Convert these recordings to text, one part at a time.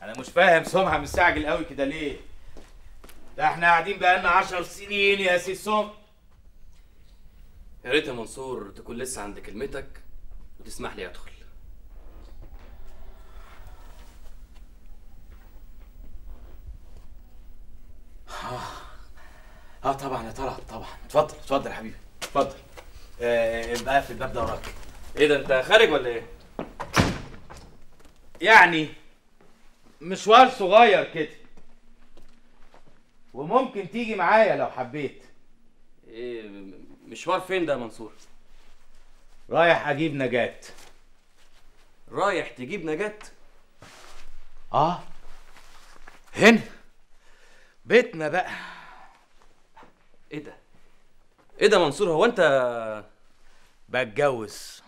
انا مش فاهم سمعة مستعجل قوي كده ليه ده احنا قاعدين بقالنا عشر سنين يا سي سم يا ريت يا منصور تكون لسه عند كلمتك وتسمح لي ادخل اه طبعا يا طلعت طبعا اتفضل اتفضل يا حبيبي اتفضل آه بقى في الباب ده وراك ايه ده انت خارج ولا ايه يعني مشوار صغير كده وممكن تيجي معايا لو حبيت ايه مشوار فين ده يا منصور رايح اجيب نجاة رايح تجيب نجاة اه هنا بيتنا بقى ايه ده ايه ده منصور هو انت بتجوز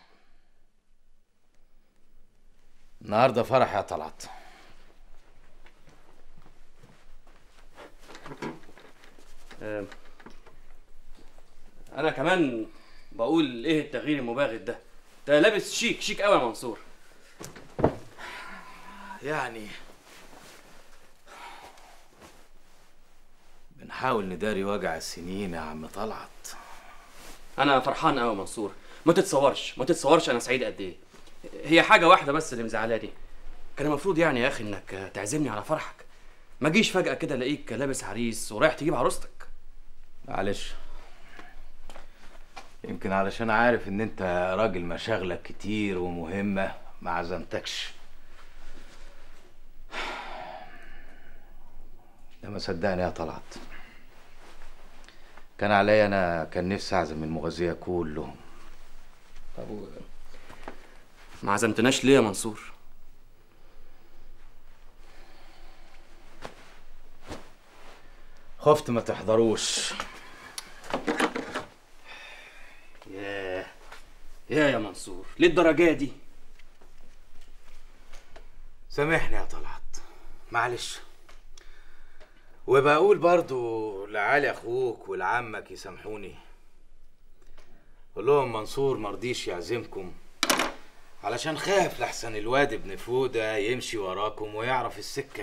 النهارده فرح يا طلعت آه، انا كمان بقول ايه التغيير المباغت ده انت لابس شيك شيك قوي يا منصور يعني بنحاول نداري وجع السنين يا عم طلعت انا فرحان قوي يا منصور ما تتصورش ما تتصورش انا سعيد قد ايه هي حاجه واحده بس اللي مزعلاني كان المفروض يعني يا اخي انك تعزمني على فرحك ما جيش فجاه كده الاقيك لابس عريس ورايح تجيب عروستك معلش يمكن علشان عارف ان انت راجل مشاغلك كتير ومهمة ما عزمتكش لما صدقني يا طلعت كان عليا انا كان نفسي اعزم المغازية كلهم طب و- ما عزمتناش ليه يا منصور خفت ما تحضروش ياه يا يا منصور ليه الدرجه دي سامحني يا طلعت معلش وبقول برضو لعلي اخوك ولعمك يسامحوني قول لهم منصور مرضيش يعزمكم علشان خاف لحسن الواد ابن فودة يمشي وراكم ويعرف السكة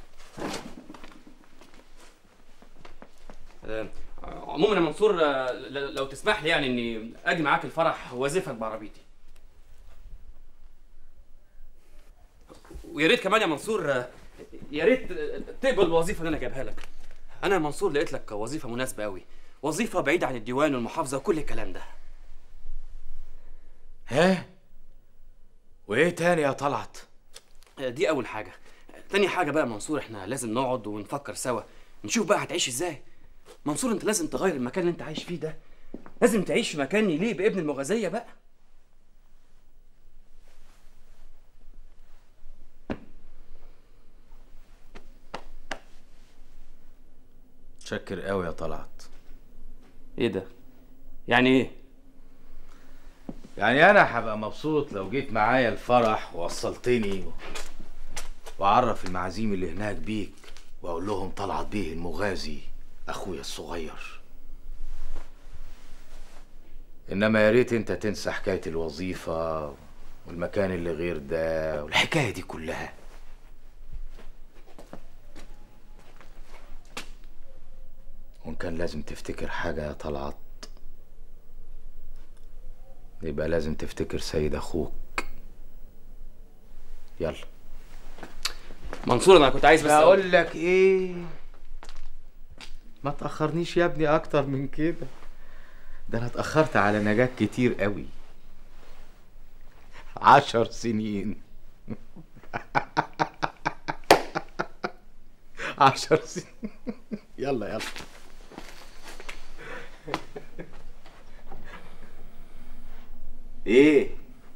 آه، عموما يا منصور آه، ل- لو تسمح لي يعني اني اجي معاك الفرح واوظفك بعربيتي ويا ريت كمان يا منصور آه، يا ريت آه، تقبل الوظيفه اللي انا جايبها لك انا يا منصور لقيت لك وظيفه مناسبه قوي وظيفه بعيده عن الديوان والمحافظه وكل الكلام ده ها وايه تاني يا طلعت آه، دي اول حاجه تاني حاجه بقى يا منصور احنا لازم نقعد ونفكر سوا نشوف بقى هتعيش ازاي منصور انت لازم تغير المكان اللي انت عايش فيه ده لازم تعيش في مكان يليق بابن المغازيه بقى شكر قوي يا طلعت ايه ده يعني ايه يعني انا هبقى مبسوط لو جيت معايا الفرح ووصلتني و... واعرف المعازيم اللي هناك بيك واقول لهم طلعت بيه المغازي اخويا الصغير انما يا ريت انت تنسى حكايه الوظيفه والمكان اللي غير ده والحكايه دي كلها وان كان لازم تفتكر حاجه يا طلعت يبقى لازم تفتكر سيد اخوك يلا منصور انا كنت عايز بس أقول اقول لك ايه ما تاخرنيش يا ابني اكتر من كده ده انا اتاخرت على نجاة كتير قوي عشر سنين عشر سنين يلا يلا ايه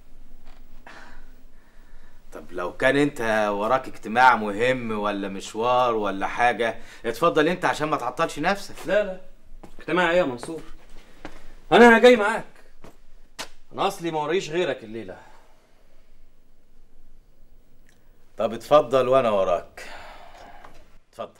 طب لو كان انت وراك اجتماع مهم ولا مشوار ولا حاجة اتفضل انت عشان ما تعطلش نفسك لا لا اجتماع ايه يا منصور انا جاي معاك انا اصلي ما وريش غيرك الليله طب اتفضل وانا وراك اتفضل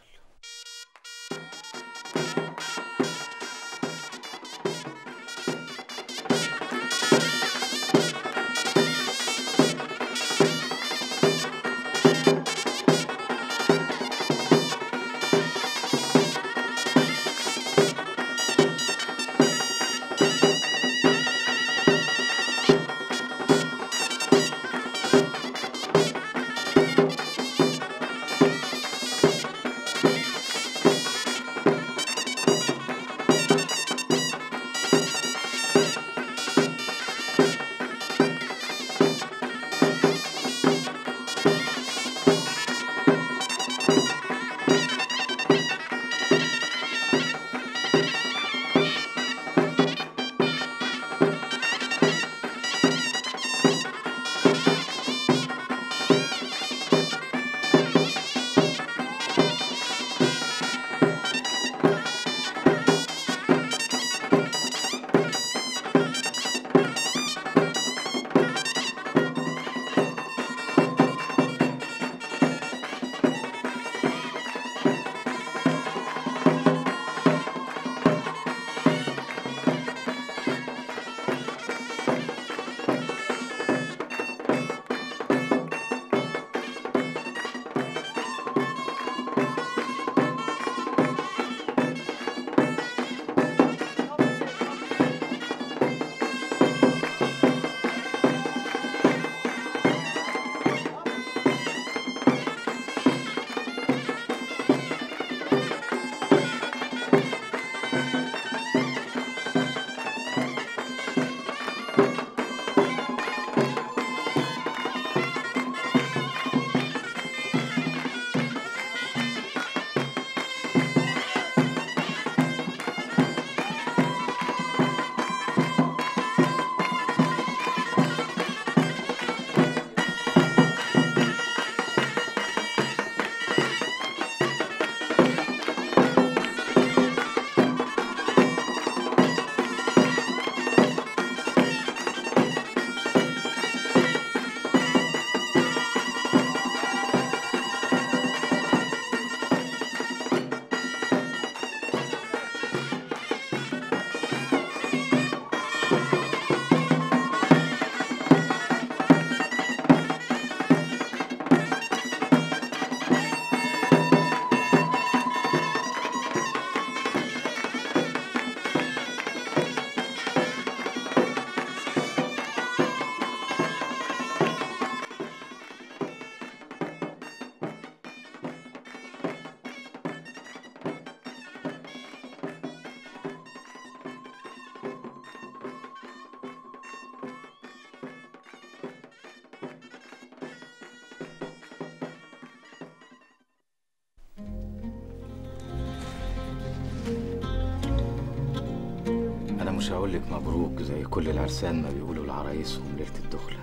مش هقول لك مبروك زي كل العرسان ما بيقولوا لعرايسهم ليله الدخله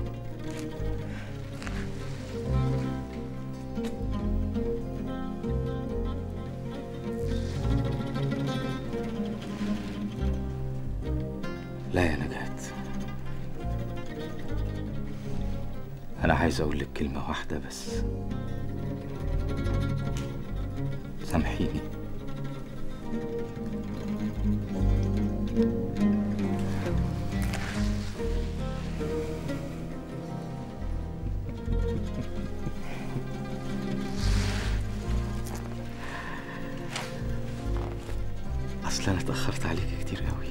لا يا نجاة أنا عايز أقول لك كلمة واحدة بس سامحيني أصل أنا اتأخرت عليك كتير قوي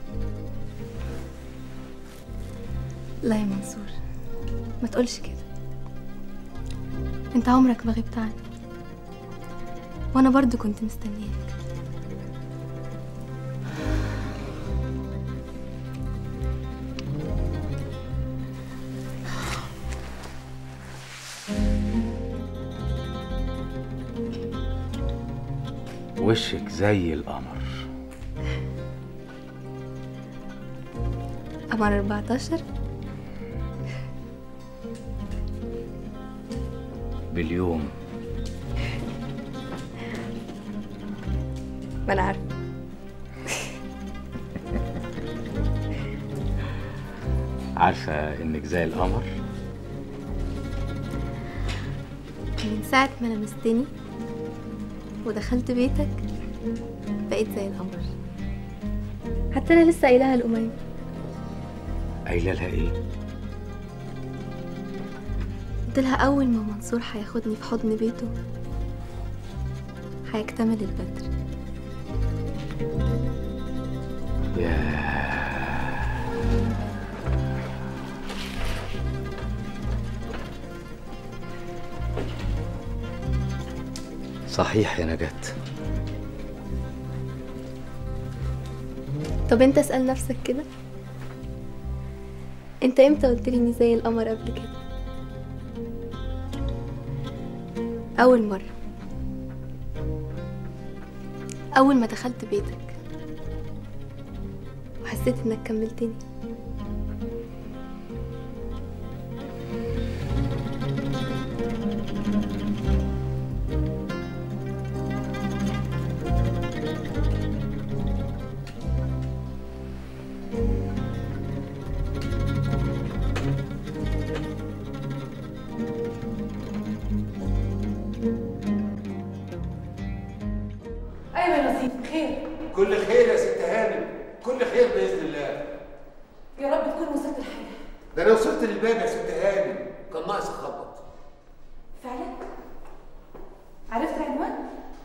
لا يا منصور ما تقولش كده انت عمرك ما غبت عني وانا برضو كنت مستنياك وشك زي القمر قمر 14 باليوم ما انا عارفه عارفة إنك زي القمر من ساعة ما لمستني ودخلت بيتك بقيت زي القمر حتى انا لسه قايلها لأميمة قايلة لها إيه؟ قلت لها اول ما منصور هياخدني في حضن بيته هيكتمل البدر صحيح يا نجاة طب انت اسأل نفسك كده انت امتى قلت لي اني زي القمر قبل كده اول مرة اول ما دخلت بيتك وحسيت انك كملتني ايوه يا نصيب خير كل خير يا ست هانم كل خير باذن الله يا رب تكون وصلت الحاجه ده انا وصلت للباب يا ست هانم كان ناقص اخبط فعلا عرفت العنوان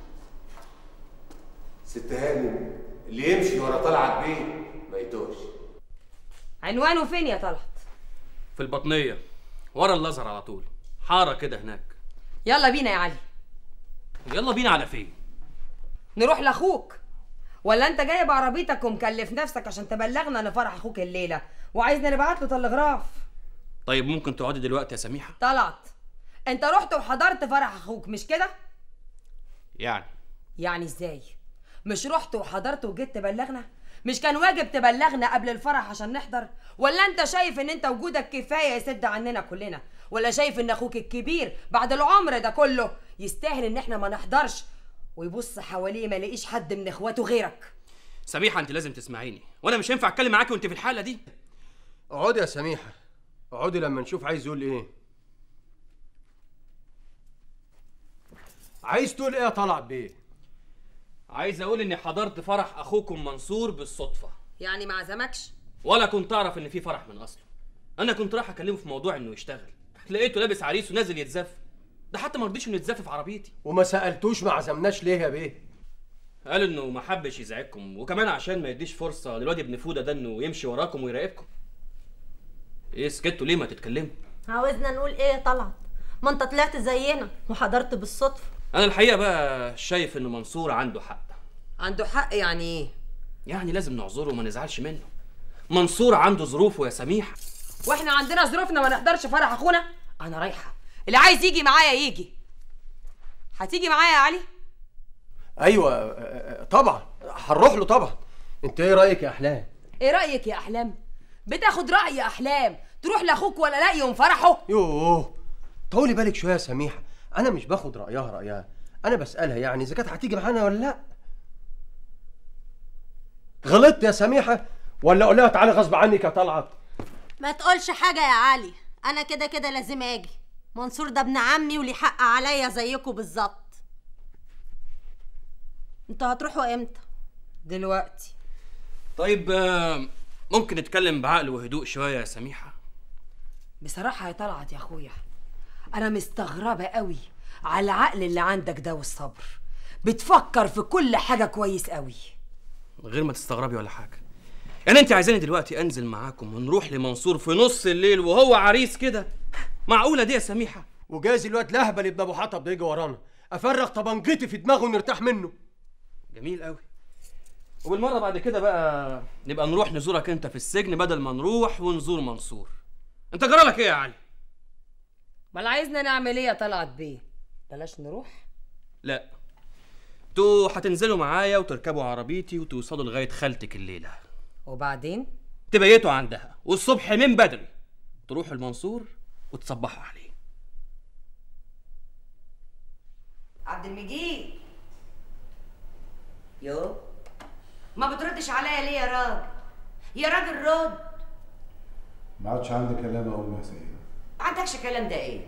ست هانم اللي يمشي ورا طلعت بيه ما يتوهش عنوانه فين يا طلعت في البطنيه ورا الازهر على طول حاره كده هناك يلا بينا يا علي يلا بينا على فين نروح لاخوك ولا انت جايب عربيتك ومكلف نفسك عشان تبلغنا ان فرح اخوك الليله وعايزنا نبعت له تلغراف طيب ممكن تقعدي دلوقتي يا سميحه طلعت انت رحت وحضرت فرح اخوك مش كده يعني يعني ازاي مش رحت وحضرت وجيت تبلغنا مش كان واجب تبلغنا قبل الفرح عشان نحضر ولا انت شايف ان انت وجودك كفايه يسد عننا كلنا ولا شايف ان اخوك الكبير بعد العمر ده كله يستاهل ان احنا ما نحضرش ويبص حواليه ما يلاقيش حد من اخواته غيرك سميحه انت لازم تسمعيني وانا مش هينفع اتكلم معاكي وانت في الحاله دي اقعدي يا سميحة اقعدي لما نشوف عايز يقول ايه عايز تقول ايه يا طلعت بيه عايز اقول اني حضرت فرح اخوكم منصور بالصدفه يعني ما عزمكش ولا كنت اعرف ان في فرح من اصله انا كنت رايح اكلمه في موضوع انه يشتغل لقيته لابس عريس ونازل يتزف ده حتى ما رضيش انه يتزف في عربيتي وما سألتوش ما عزمناش ليه يا بيه قال انه ما حبش يزعجكم وكمان عشان ما يديش فرصه للواد ابن فوده ده انه يمشي وراكم ويراقبكم ايه سكتوا ليه ما تتكلموا عاوزنا نقول ايه يا طلعت ما انت طلعت زينا وحضرت بالصدفه انا الحقيقه بقى شايف ان منصور عنده حق عنده حق يعني ايه يعني لازم نعذره وما نزعلش منه منصور عنده ظروفه يا سميح واحنا عندنا ظروفنا ما نقدرش فرح اخونا انا رايحه اللي عايز يجي معايا يجي هتيجي معايا يا علي ايوه آه، آه، طبعا هنروح له طبعا انت ايه رايك يا احلام ايه رايك يا احلام بتاخد راي احلام تروح لاخوك ولا لا يوم فرحه يوه طولي بالك شويه يا سميحه انا مش باخد رايها رايها انا بسالها يعني اذا كانت هتيجي معانا ولا لا غلطت يا سميحه ولا اقول لها تعالي غصب عنك يا طلعت ما تقولش حاجة يا علي أنا كده كده لازم أجي منصور ده ابن عمي وليه حق عليا زيكم بالظبط انتوا هتروحوا امتى؟ دلوقتي طيب آه، ممكن نتكلم بعقل وهدوء شويه يا سميحه بصراحه يا طلعت يا اخويا انا مستغربه قوي على العقل اللي عندك ده والصبر بتفكر في كل حاجه كويس قوي من غير ما تستغربي ولا حاجه يعني انت عايزاني دلوقتي انزل معاكم ونروح لمنصور في نص الليل وهو عريس كده معقوله دي يا سميحه وجايز الواد لهبل ابن ابو حطب ده يجي ورانا افرغ طبنجتي في دماغه ونرتاح منه جميل قوي وبالمره بعد كده بقى نبقى نروح نزورك انت في السجن بدل ما نروح ونزور منصور انت جرالك ايه يا علي امال عايزنا نعمل ايه يا طلعت بيه بلاش نروح لا انتوا هتنزلوا معايا وتركبوا عربيتي وتوصلوا لغايه خالتك الليله وبعدين تبيتوا عندها والصبح من بدري تروحوا المنصور وتصبحوا عليه عبد المجيد يو ما بتردش عليا ليه يا راجل يا راجل رد ما عادش عندي كلام اقوله يا سيدي ما عندكش كلام ده ايه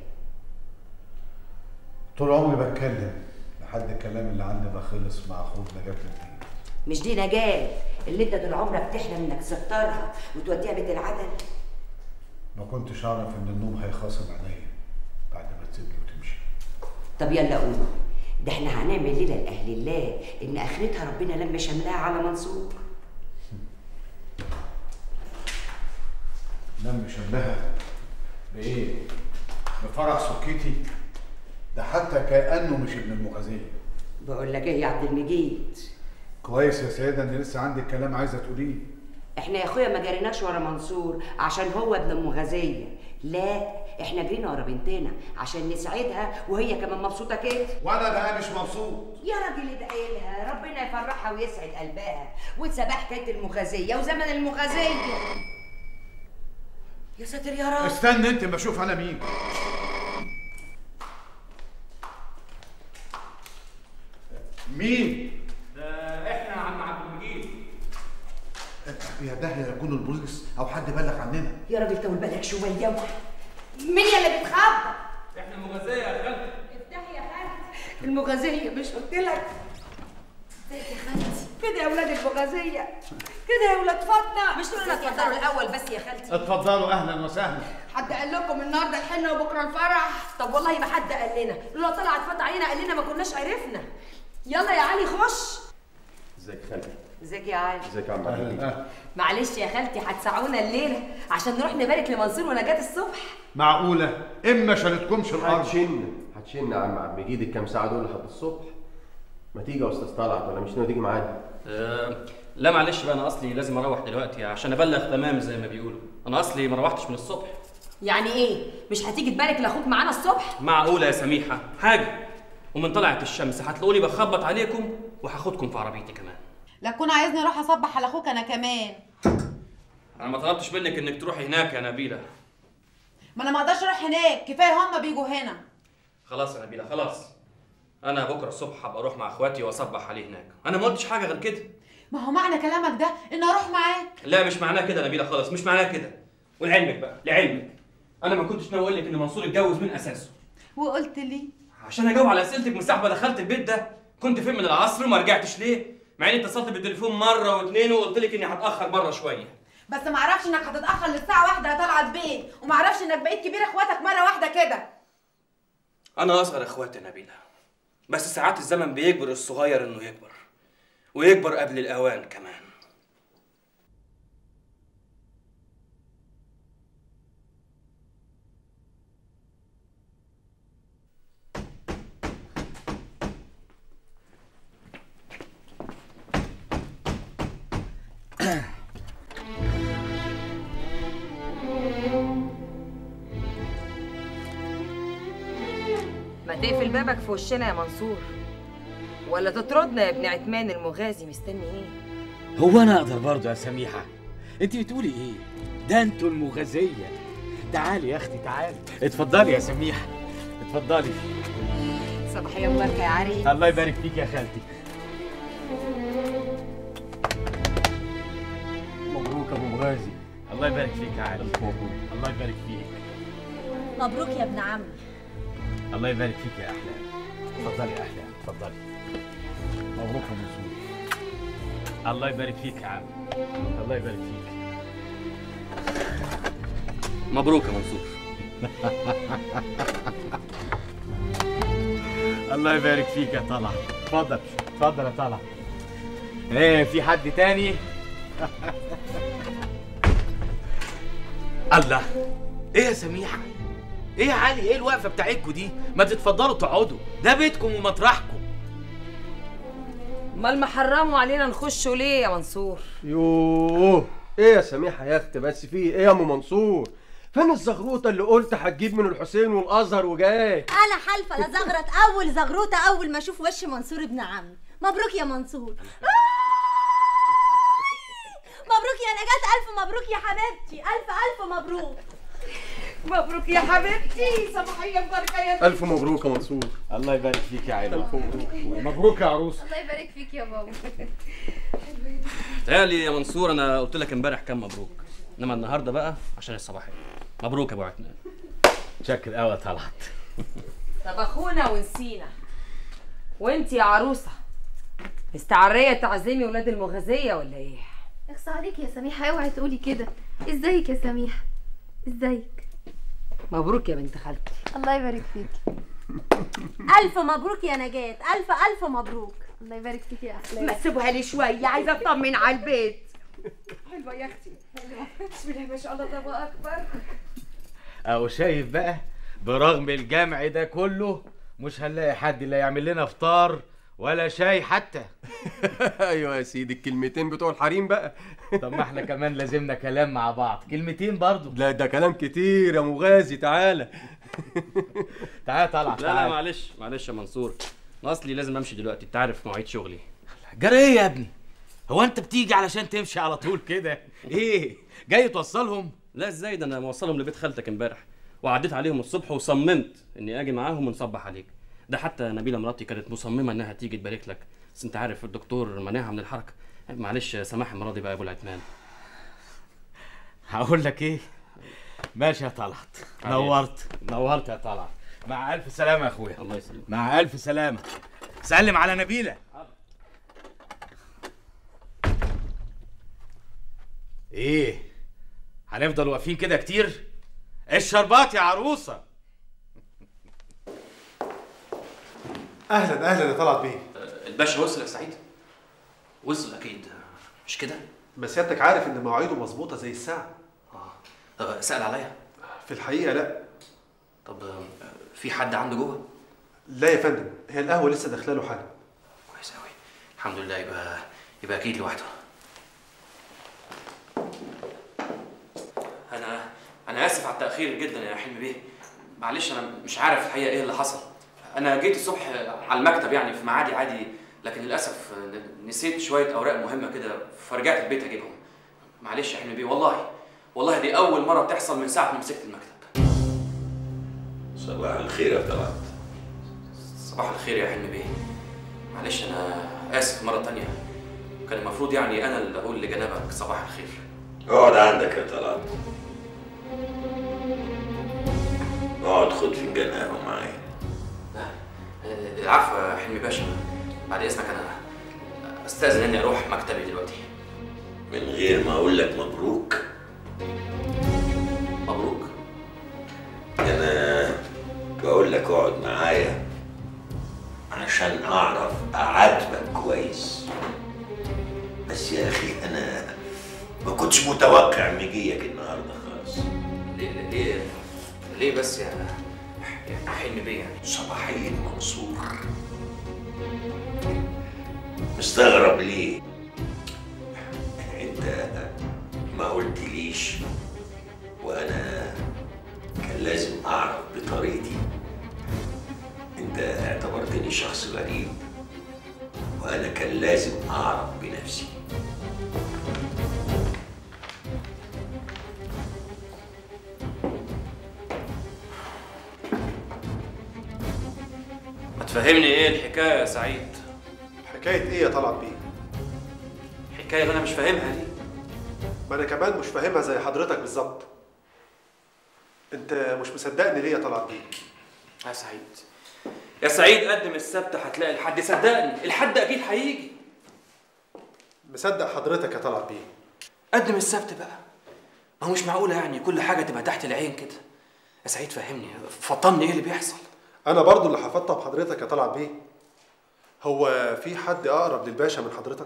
طول عمري بتكلم لحد الكلام اللي عندي ما خلص مع اخوك نجاة الدين مش دي نجاة اللي انت طول عمرك بتحلم انك تسترها وتوديها بيت العدل ما كنتش اعرف ان النوم هيخاصم عليا بعد ما تسيبني وتمشي طب يلا قوم ده احنا هنعمل ليله لاهل الله ان اخرتها ربنا لما شملها على منصور نم شبهها بايه بفرح سكيتي ده حتى كانه مش ابن المغازيه بقول لك ايه يا عبد المجيد كويس يا سيدة ان لسه عندك كلام عايزه تقوليه احنا يا اخويا ما جريناش ورا منصور عشان هو ابن ام غزيه لا احنا جرينا ورا بنتنا عشان نسعدها وهي كمان مبسوطه كده وانا بقى مش مبسوط يا راجل ادعي لها ربنا يفرحها ويسعد قلبها وتسابح حكايه المغازيه وزمن المغازيه يا ساتر يا رب استنى انت ما اشوف انا مين مين ده احنا يا عم عبد المجيد يا ده يكون البوليس او حد بلغ عننا يا راجل طول بالك شويه مين يا اللي بتخبط احنا المغازيه يا خالتي افتحي يا خالتي المغازيه مش قلت لك ازيك يا خالتي كده يا ولاد المغازيه كده يا ولاد فاطمه مش تقولوا لنا اتفضلوا الاول بس يا خالتي اتفضلوا اهلا وسهلا حد قال لكم النهارده الحنه وبكره الفرح طب والله ما حد قال لنا لولا طلعت فات علينا قال لنا ما كناش عرفنا يلا يا علي خش ازيك خالتي ازيك يا علي ازيك يا عم عبد المجيد؟ اهلا معلش يا خالتي هتسعونا الليله عشان نروح نبارك لمنصور ونجاة الصبح معقوله اما شالتكمش الارض هتشن هتشن يا عم عبد المجيد الكام ساعه دول لحد الصبح ما تيجي يا استاذ طلعت ولا مش ناوي تيجي معانا أه لا معلش بقى انا اصلي لازم اروح دلوقتي عشان ابلغ تمام زي ما بيقولوا انا اصلي ما روحتش من الصبح يعني ايه مش هتيجي تبارك لاخوك معانا الصبح معقوله يا سميحه حاجه ومن طلعت الشمس هتلاقوني بخبط عليكم وهاخدكم في عربيتي كمان لا تكون عايزني اروح اصبح على اخوك انا كمان انا ما طلبتش منك انك تروحي هناك يا نبيله ما انا ما اقدرش اروح هناك كفايه هما بيجوا هنا خلاص يا نبيله خلاص انا بكره الصبح هبقى اروح مع اخواتي واصبح عليه هناك انا ما قلتش حاجه غير كده ما هو معنى كلامك ده ان اروح معاك لا مش معناه كده يا نبيله خالص مش معناه كده ولعلمك بقى لعلمك انا ما كنتش ناوي اقول لك ان منصور اتجوز من اساسه وقلت لي عشان اجاوب على اسئلتك من ساعه ما دخلت البيت ده كنت فين من العصر وما رجعتش ليه مع اني اتصلت بالتليفون مره واثنين وقلت لك اني هتاخر بره شويه بس ما اعرفش انك هتتاخر للساعه واحدة يا طلعت بيه وما اعرفش انك بقيت كبير اخواتك مره واحده كده انا اصغر اخواتي يا نبيله بس ساعات الزمن بيجبر الصغير انه يكبر ويكبر قبل الاوان كمان ما تقفل بابك في وشنا يا منصور ولا تطردنا يا ابن عتمان المغازي مستني ايه هو انا اقدر برضه يا سميحه انت بتقولي ايه ده انتوا المغازيه تعالي يا اختي تعالي اتفضلي يا سميحه اتفضلي صباحية مباركة يا عريس الله يبارك فيك يا خالتي مبروك ابو مغازي الله يبارك فيك يا علي الله يبارك فيك مبروك يا ابن عمي الله يبارك فيك يا احلام اتفضلي يا احلام اتفضلي مبروك يا منصور الله يبارك فيك يا عم الله يبارك فيك مبروك يا منصور الله يبارك فيك يا طلعت اتفضل اتفضل يا طلعت ايه في حد تاني الله ايه يا سميحه ايه يا علي ايه الوقفه بتاعتكوا دي ما تتفضلوا تقعدوا ده بيتكم ومطرحكم امال محرموا علينا نخشوا ليه يا منصور يوه ايه يا سميحه يا اختي بس في ايه يا ام منصور فين الزغروطه اللي قلت هتجيب من الحسين والازهر وجاي انا حالفه لا زغرت اول زغروطه اول ما اشوف وش منصور ابن عمي مبروك يا منصور مبروك يا نجاة ألف مبروك يا حبيبتي ألف ألف مبروك مبروك يا حبيبتي صباحية مباركة يا الف مبروك يا منصور الله يبارك فيك يا عيني الف مبروك مبروك يا عروسه الله يبارك فيك يا بابا تهيألي يا منصور انا قلت لك امبارح كان مبروك انما النهارده بقى عشان الصباحيه مبروك يا ابو عثمان شكل قوي طلعت طب اخونا ونسينا وانت يا عروسة مستعرية تعزمي ولاد المغازية ولا ايه؟ اخصى عليك يا سميحة اوعي تقولي كده ازيك يا سميحة ازيك مبروك يا بنت خالتي الله يبارك فيك ألف مبروك يا نجاة ألف ألف مبروك الله يبارك فيك يا احلام ما تسيبوها لي شوية عايزة اطمن على البيت حلوة يا اختي حلوة بسم الله ما شاء الله الله اكبر او شايف بقى برغم الجمع ده كله مش هنلاقي حد لا يعمل لنا فطار ولا شاي حتى ايوه يا سيدي الكلمتين بتوع الحريم بقى طب ما احنا كمان لازمنا كلام مع بعض كلمتين برضو لا ده كلام كتير يا مغازي تعالى تعالى طلع لا لا معلش معلش يا منصور أنا اصلي لازم امشي دلوقتي انت عارف مواعيد شغلي جرى ايه يا ابني هو انت بتيجي علشان تمشي على طول كده ايه جاي توصلهم لا ازاي ده انا موصلهم لبيت خالتك امبارح وعديت عليهم الصبح وصممت اني اجي معاهم ونصبح عليك ده حتى نبيله مراتي كانت مصممه انها تيجي تبارك لك بس انت عارف الدكتور مانعها من الحركه معلش سماح المره بقى يا ابو العثمان هقول لك ايه ماشي يا طلعت نورت نورت يا طلعت مع الف سلامه يا اخويا الله يسلمك مع الف سلامه سلم على نبيله ايه هنفضل واقفين كده كتير الشربات يا عروسه اهلا اهلا يا طلعت بيه الباشا وصل يا سعيد وصل اكيد مش كده بس سيادتك عارف ان مواعيده مظبوطه زي الساعه طب سأل عليا في الحقيقه لا طب في حد عنده جوه لا يا فندم هي القهوه لسه داخله له حالا كويس قوي الحمد لله يبقى يبقى اكيد لوحده انا انا اسف على التاخير جدا يا حلمي بيه معلش انا مش عارف الحقيقه ايه اللي حصل انا جيت الصبح على المكتب يعني في ميعادي عادي لكن للاسف نسيت شويه اوراق مهمه كده فرجعت البيت اجيبهم معلش يا حلمي بيه والله والله دي اول مره بتحصل من ساعه ما مسكت المكتب صباح الخير يا طلعت صباح الخير يا حلمي بيه معلش انا اسف مره تانية كان المفروض يعني انا اللي اقول لجنابك صباح الخير اقعد عندك يا طلعت اقعد خد فنجان قهوه معايا العفو يا حلمي باشا بعد اذنك انا استاذن اني اروح مكتبي دلوقتي من غير ما اقول لك مبروك مبروك انا بقول لك اقعد معايا عشان اعرف اعاتبك كويس بس يا اخي انا ما كنتش متوقع مجيك النهارده خالص ليه ليه ليه بس يا يا حلمي بيه يعني صباحية منصور مستغرب ليه انت ما قلتليش وانا كان لازم اعرف بطريقتي انت اعتبرتني شخص غريب وانا كان لازم اعرف بنفسي هتفهمني ايه الحكايه يا سعيد حكايه ايه يا طلعت بيه الحكايه اللي انا مش فاهمها دي ما انا كمان مش فاهمها زي حضرتك بالظبط انت مش مصدقني ليه يا طلعت بيه يا سعيد يا سعيد قدم السبت هتلاقي الحد صدقني الحد اكيد هيجي مصدق حضرتك يا طلعت بيه قدم السبت بقى ما هو مش معقوله يعني كل حاجه تبقى تحت العين كده يا سعيد فهمني فطمني ايه اللي بيحصل انا برضو اللي هفطب حضرتك يا طلعت بيه هو في حد اقرب للباشا من حضرتك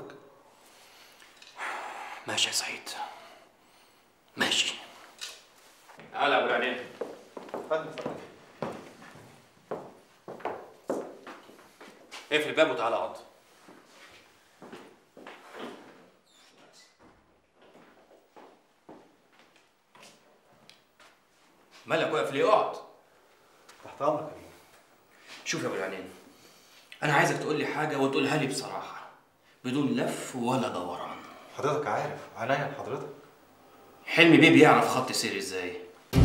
ماشي يا سعيد ماشي تعالى يا ابو العينين اقفل الباب وتعالى اقعد مالك واقف ليه اقعد تحت امرك يا بيه شوف يا ابو العينين انا عايزك تقول لي حاجه وتقولها لي بصراحه بدون لف ولا دوران حضرتك عارف عناية لحضرتك حلمي بيه بيعرف خط سيري ازاي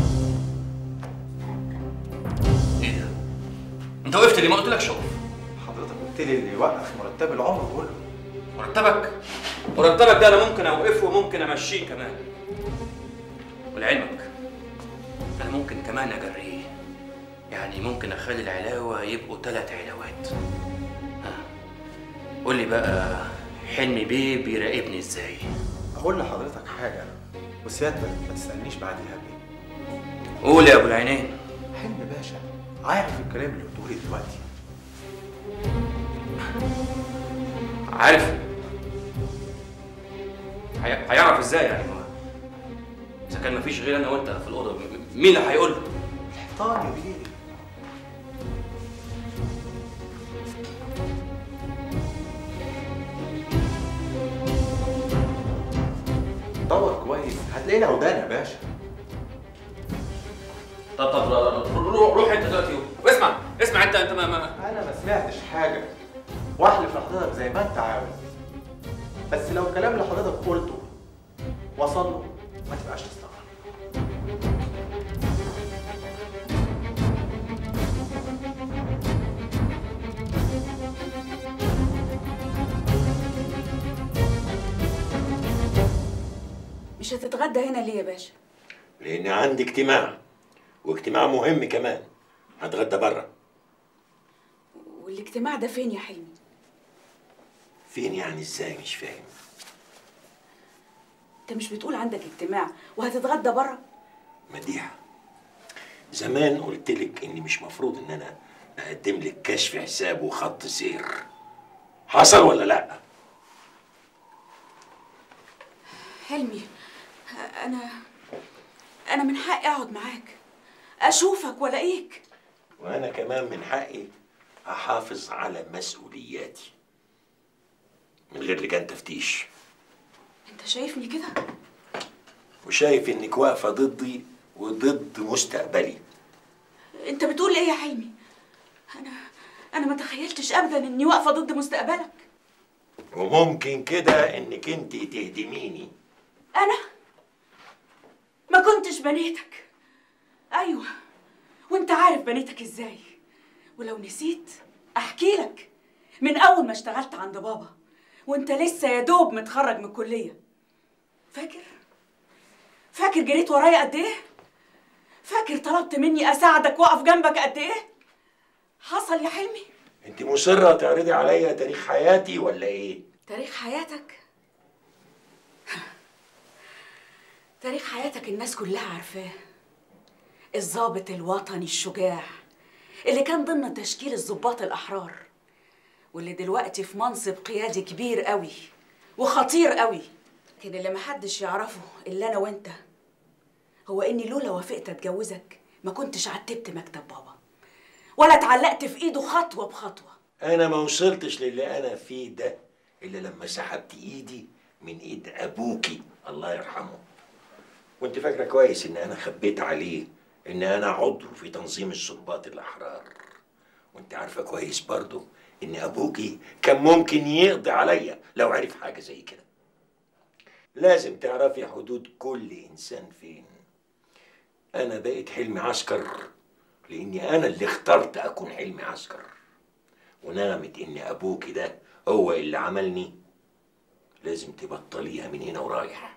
ايه ده انت وقفت ليه ما قلت لك شوف حضرتك قلت لي اللي يوقف مرتب العمر كله مرتبك مرتبك ده انا ممكن اوقفه وممكن امشيه كمان ولعلمك انا ممكن كمان اجريه يعني ممكن اخلي العلاوه يبقوا ثلاث علاوات ها قول لي بقى حلمي بيه بيراقبني ازاي اقول لحضرتك حاجه وسيادتك ما تسالنيش بعديها بيه قول يا ابو العينين حلمي باشا عارف الكلام اللي قلته لي دلوقتي عارف هي- هيعرف ازاي يعني ما اذا كان مفيش غير انا وانت في الاوضه م- مين اللي هيقول له طيب يا بيه دور كويس هتلاقينا ودان يا باشا طب طب روح روح انت دلوقتي واسمع اسمع انت انت ما, ما انا ما سمعتش حاجه واحلف لحضرتك زي ما انت عاوز بس لو الكلام اللي حضرتك قلته وصل له ما تبقاش تستغرب مش هتتغدى هنا ليه يا باشا لان عندي اجتماع واجتماع مهم كمان هتغدى بره والاجتماع ده فين يا حلمي فين يعني ازاي مش فاهم انت مش بتقول عندك اجتماع وهتتغدى بره مديحه زمان قلت لك اني مش مفروض ان انا اقدم لك كشف حساب وخط سير حصل ولا لا حلمي انا انا من حقي اقعد معاك اشوفك والاقيك وانا كمان من حقي احافظ على مسؤولياتي من غير لجان تفتيش انت شايفني كده وشايف انك واقفه ضدي وضد مستقبلي انت بتقول ايه يا حلمي انا انا ما تخيلتش ابدا اني واقفه ضد مستقبلك وممكن كده انك انت تهدميني انا ما كنتش بنيتك ايوه وانت عارف بنيتك ازاي ولو نسيت احكي لك من اول ما اشتغلت عند بابا وانت لسه يا دوب متخرج من الكليه فاكر فاكر جريت ورايا قد ايه فاكر طلبت مني اساعدك واقف جنبك قد ايه حصل يا حلمي انت مصره تعرضي عليا تاريخ حياتي ولا ايه تاريخ حياتك تاريخ حياتك الناس كلها عارفاه الضابط الوطني الشجاع اللي كان ضمن تشكيل الضباط الأحرار واللي دلوقتي في منصب قيادي كبير قوي وخطير قوي لكن اللي محدش يعرفه إلا أنا وأنت هو إني لولا وافقت أتجوزك ما كنتش عتبت مكتب بابا ولا اتعلقت في إيده خطوة بخطوة انا ما وصلتش للي انا فيه ده الا لما سحبت ايدي من ايد ابوكي الله يرحمه وانت فاكره كويس ان انا خبيت عليه ان انا عضو في تنظيم الضباط الاحرار وانت عارفه كويس برضو ان ابوكي كان ممكن يقضي عليا لو عرف حاجه زي كده لازم تعرفي حدود كل انسان فين انا بقيت حلمي عسكر لاني انا اللي اخترت اكون حلمي عسكر ونغمة إن أبوكي ده هو اللي عملني لازم تبطليها من هنا ورايح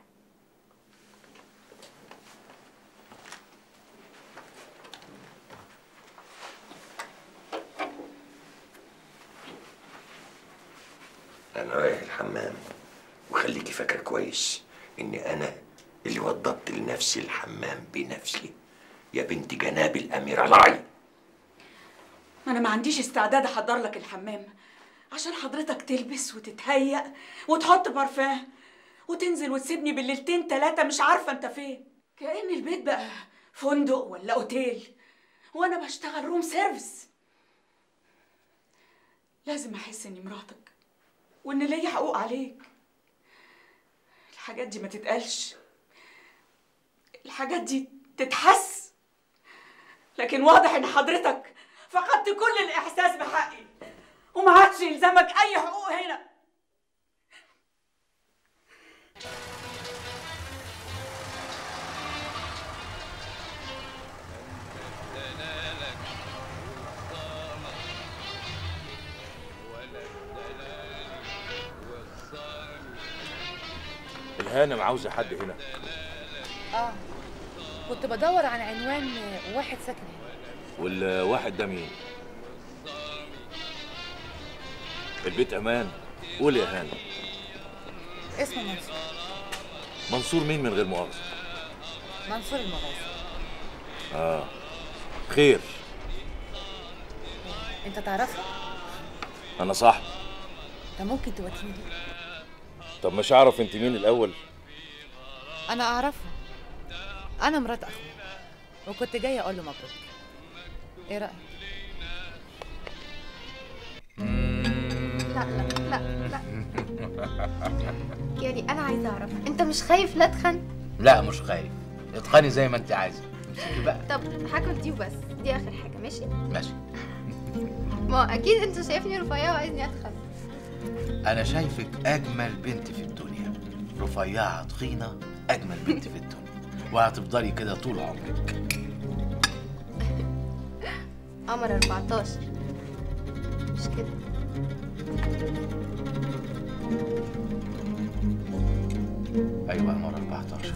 أنا رايح الحمام وخليكي فاكرة كويس إني أنا اللي وضبت لنفسي الحمام بنفسي يا بنت جناب الأمير العين انا ما عنديش استعداد احضر لك الحمام عشان حضرتك تلبس وتتهيأ وتحط بارفان وتنزل وتسيبني بالليلتين تلاتة مش عارفة انت فين كأن البيت بقى فندق ولا اوتيل وانا بشتغل روم سيرفيس لازم احس اني مراتك وان ليا حقوق عليك الحاجات دي ما تتقالش الحاجات دي تتحس لكن واضح ان حضرتك فقدت كل الاحساس بحقي وما عادش يلزمك اي حقوق هنا الهانم عاوزة حد هنا اه كنت بدور عن عنوان واحد ساكن هنا والواحد ده مين البيت امان قول يا هانم اسمه منصور منصور مين من غير مؤاخذة منصور المغازي اه خير انت تعرفه انا صاحبي انت ممكن توديني ليه طب مش اعرف انت مين الاول انا اعرفه انا مرات اخوه وكنت جايه اقول له مبروك ايه رايك لا لا لا لا يعني انا عايزه اعرف انت مش خايف لا تخن لا مش خايف اتقني زي ما انت عايزه امسكي بقى طب هاكل دي وبس دي اخر حاجه ماشي ماشي ما هو اكيد انت شايفني رفيعه وعايزني اتخن انا شايفك اجمل بنت في الدنيا رفيعه تخينه اجمل بنت في الدنيا وهتفضلي كده طول عمرك قمر 14 مش كده ايوه قمر 14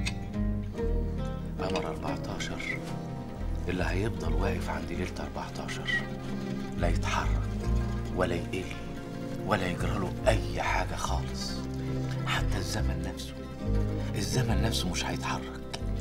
قمر 14 اللي هيفضل واقف عند ليله 14 لا يتحرك ولا يقل ولا يجرى له اي حاجه خالص حتى الزمن نفسه الزمن نفسه مش هيتحرك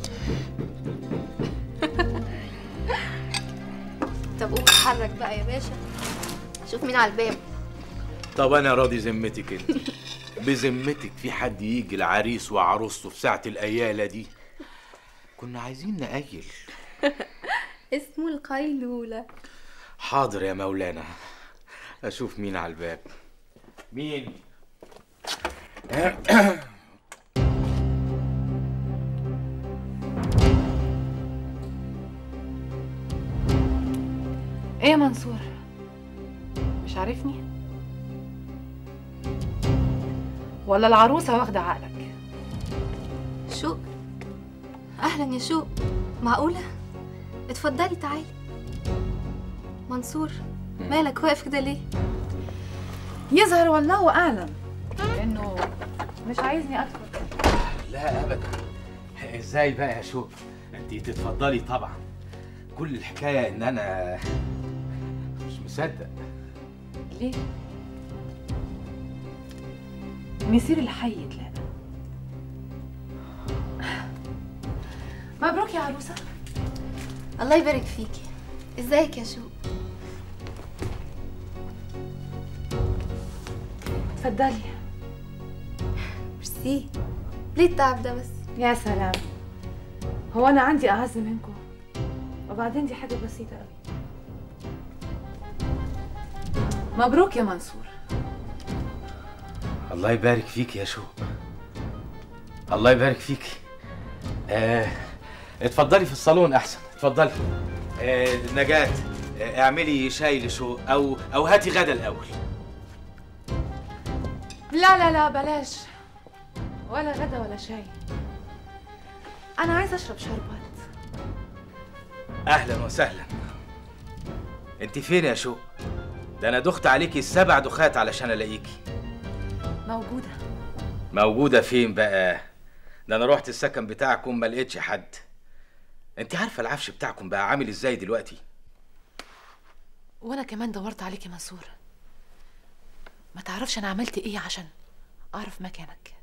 طب قوم اتحرك بقى يا باشا شوف مين على الباب طب انا راضي ذمتك انت بذمتك في حد يجي العريس وعروسته في ساعه الاياله دي كنا عايزين نقيل اسمه القيلولة حاضر يا مولانا اشوف مين على الباب مين ايه يا منصور مش عارفني ولا العروسه واخده عقلك شوق اهلا يا شوق معقولة اتفضلي تعالي منصور مالك واقف كده ليه يظهر والله اعلم انه مش عايزني ادخل لا ابدا ازاي بقى يا شوق انت تتفضلي طبعا كل الحكايه ان انا مش مصدق ليه مسير الحي يتلاقى مبروك يا عروسه الله يبارك فيكي ازيك يا شوق اتفضلي ميرسي ليه التعب ده بس يا سلام هو انا عندي اعز منكم وبعدين دي حاجه بسيطه قوي مبروك يا منصور الله يبارك فيك يا شوق الله يبارك فيك آه اتفضلي في الصالون احسن اتفضلي آه نجاة آه اعملي شاي لشوق او او هاتي غدا الاول لا لا لا بلاش ولا غدا ولا شاي انا عايزه اشرب شربات اهلا وسهلا انت فين يا شوق ده انا دخت عليكي السبع دخات علشان الاقيكي موجودة موجوده فين بقى ده انا رحت السكن بتاعكم ما لقيتش حد انت عارفه العفش بتاعكم بقى عامل ازاي دلوقتي وانا كمان دورت عليك يا منصور ما تعرفش انا عملت ايه عشان اعرف مكانك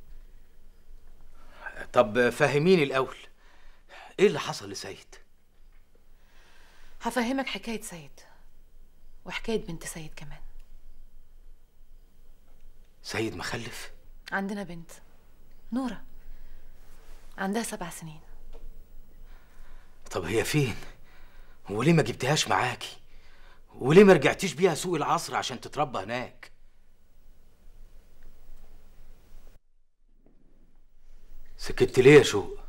طب فهميني الاول ايه اللي حصل لسيد هفهمك حكاية سيد وحكاية بنت سيد كمان سيد مخلف عندنا بنت نورة عندها سبع سنين طب هي فين وليه ما جبتهاش معاكي وليه ما رجعتيش بيها سوق العصر عشان تتربى هناك سكت ليه يا شوق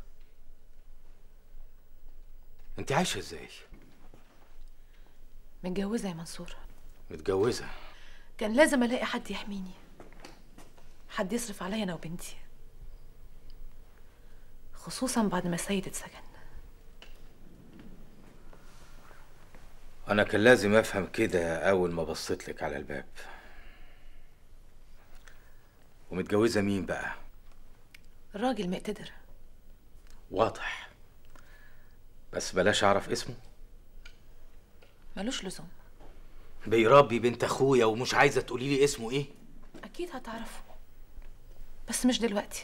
انت عايشه ازاي متجوزة يا منصور متجوزه كان لازم الاقي حد يحميني حد يصرف عليا انا وبنتي خصوصا بعد ما سيد اتسجن انا كان لازم افهم كده اول ما بصيت لك على الباب ومتجوزه مين بقى راجل مقتدر واضح بس بلاش اعرف اسمه ملوش لزوم بيربي بنت اخويا ومش عايزه تقولي لي اسمه ايه اكيد هتعرفه بس مش دلوقتي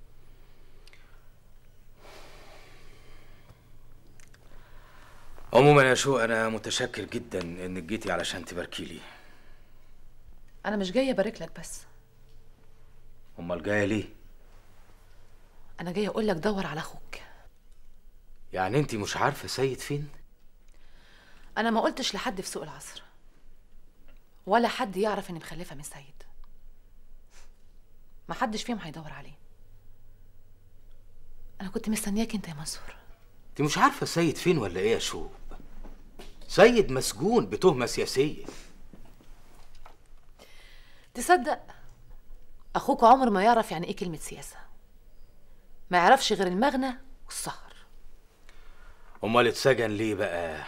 عموما يا شو انا متشكر جدا انك جيتي علشان تباركي لي انا مش جايه ابارك لك بس امال جايه ليه انا جايه اقول لك دور على اخوك يعني انت مش عارفه سيد فين انا ما قلتش لحد في سوق العصر ولا حد يعرف اني مخلفه من سيد ما حدش فيهم هيدور عليه انا كنت مستنياك انت يا منصور انت مش عارفه سيد فين ولا ايه يا شو سيد مسجون بتهمه سياسيه تصدق اخوك عمر ما يعرف يعني ايه كلمه سياسه ما يعرفش غير المغنى والسهر امال اتسجن ليه بقى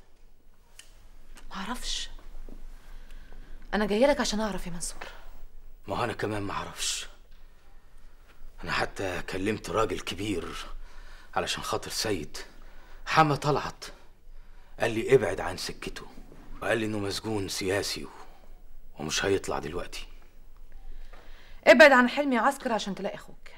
ما اعرفش انا جايه لك عشان اعرف يا منصور ما هو انا كمان ما اعرفش انا حتى كلمت راجل كبير علشان خاطر سيد حما طلعت قال لي ابعد عن سكته وقال لي انه مسجون سياسي و- ومش هيطلع دلوقتي ابعد عن حلمي عسكر عشان تلاقي اخوك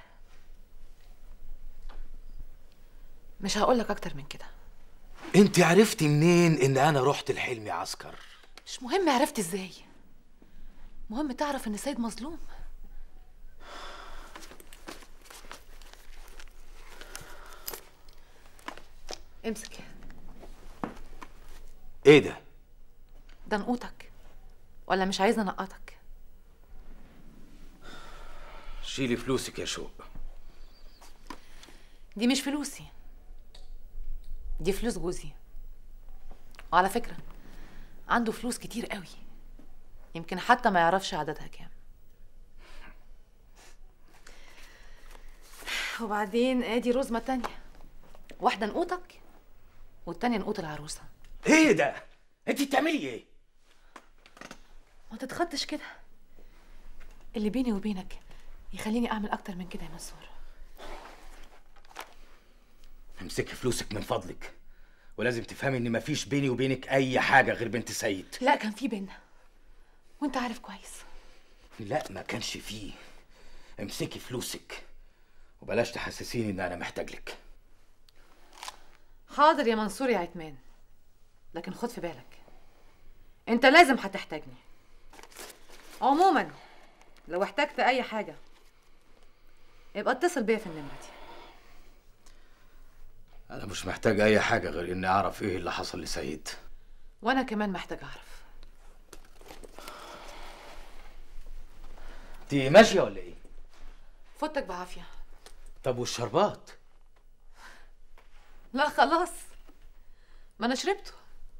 مش هقول لك اكتر من كده انت عرفتي منين ان انا رحت لحلمي عسكر مش مهم عرفت ازاي مهم تعرف ان سيد مظلوم امسك ايه ده ده نقوتك ولا مش عايزه انقطك شيلي فلوسك يا شوق دي مش فلوسي دي فلوس جوزي وعلى فكرة عنده فلوس كتير قوي يمكن حتى ما يعرفش عددها كام وبعدين ادي رزمة تانية واحدة نقوتك والتانية نقوت العروسة ايه ده انت بتعملي ايه ما تتخضش كده اللي بيني وبينك يخليني اعمل اكتر من كده يا منصور امسكي فلوسك من فضلك ولازم تفهمي ان مفيش بيني وبينك اي حاجه غير بنت سيد لا كان في بينا وانت عارف كويس لا ما كانش فيه امسكي فلوسك وبلاش تحسسيني ان انا محتاج لك حاضر يا منصور يا عتمان لكن خد في بالك انت لازم هتحتاجني عموما لو احتجت اي حاجه يبقى اتصل بيا في النمره دي انا مش محتاج اي حاجه غير اني اعرف ايه اللي حصل لسيد وانا كمان محتاج اعرف انت ماشيه ولا ايه فوتك بعافيه طب والشربات لا خلاص ما انا شربته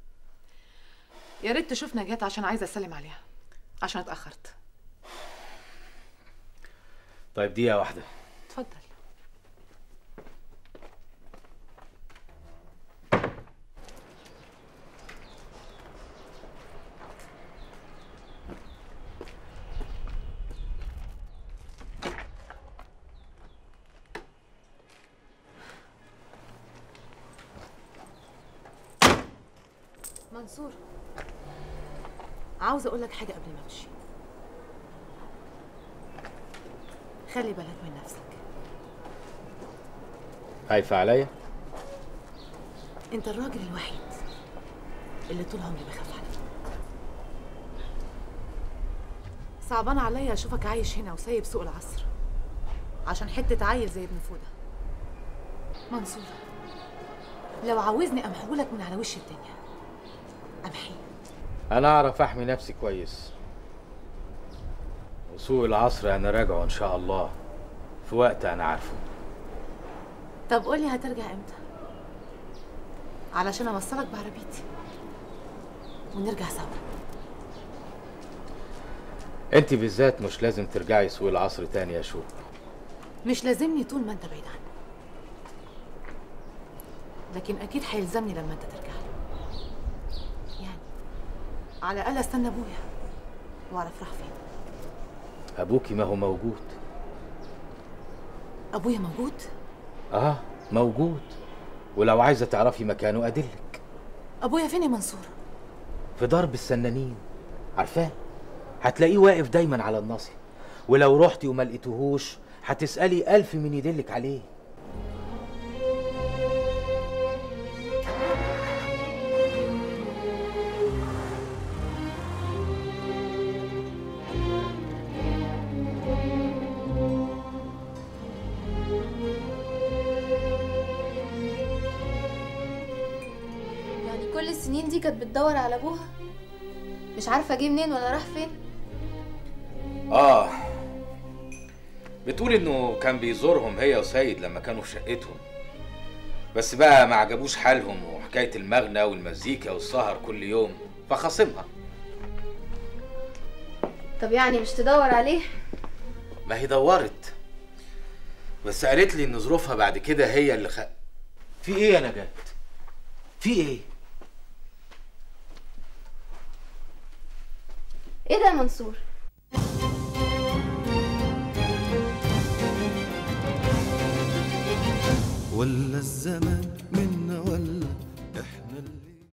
يا ريت تشوف نجاة عشان عايزه اسلم عليها عشان اتاخرت طيب دقيقه واحده اتفضل منصور عاوزه اقول لك حاجه قبل ما امشي خلي بالك من نفسك خايفة عليا؟ انت الراجل الوحيد اللي طول عمري بخاف عليه صعبان عليا اشوفك عايش هنا وسايب سوق العصر عشان حته عيل زي ابن فوده منصور لو عاوزني امحولك من على وش الدنيا امحيه أنا أعرف أحمي نفسي كويس وسوق العصر أنا راجعه إن شاء الله في وقت أنا عارفه طب قولي هترجع امتى علشان اوصلك بعربيتي ونرجع سوا أنت بالذات مش لازم ترجعي سوق العصر تاني يا شو مش لازمني طول ما انت بعيد عني لكن اكيد هيلزمني لما انت ترجع لي يعني على الاقل استنى ابويا واعرف راح فين أبوكي ما هو موجود ابويا موجود آه موجود ولو عايزة تعرفي مكانه أدلك ابويا فين يا منصور في درب السنانين عارفاه هتلاقيه واقف دايما على الناصية ولو رحتي وما لقيتهوش هتسألي ألف من يدلك عليه يعني كل السنين دي كانت بتدور على ابوها مش عارفه جه منين ولا راح فين آه بتقول إنه كان بيزورهم هي وسيد لما كانوا في شقتهم بس بقى ما عجبوش حالهم وحكاية المغنى والمزيكا والسهر كل يوم فخاصمها طب يعني مش تدور عليه ما هي دورت بس قالت لي إن ظروفها بعد كده هي اللي خ... في إيه يا نجاة؟ في إيه؟ ايه ده يا منصور ولا الزمان منا ولا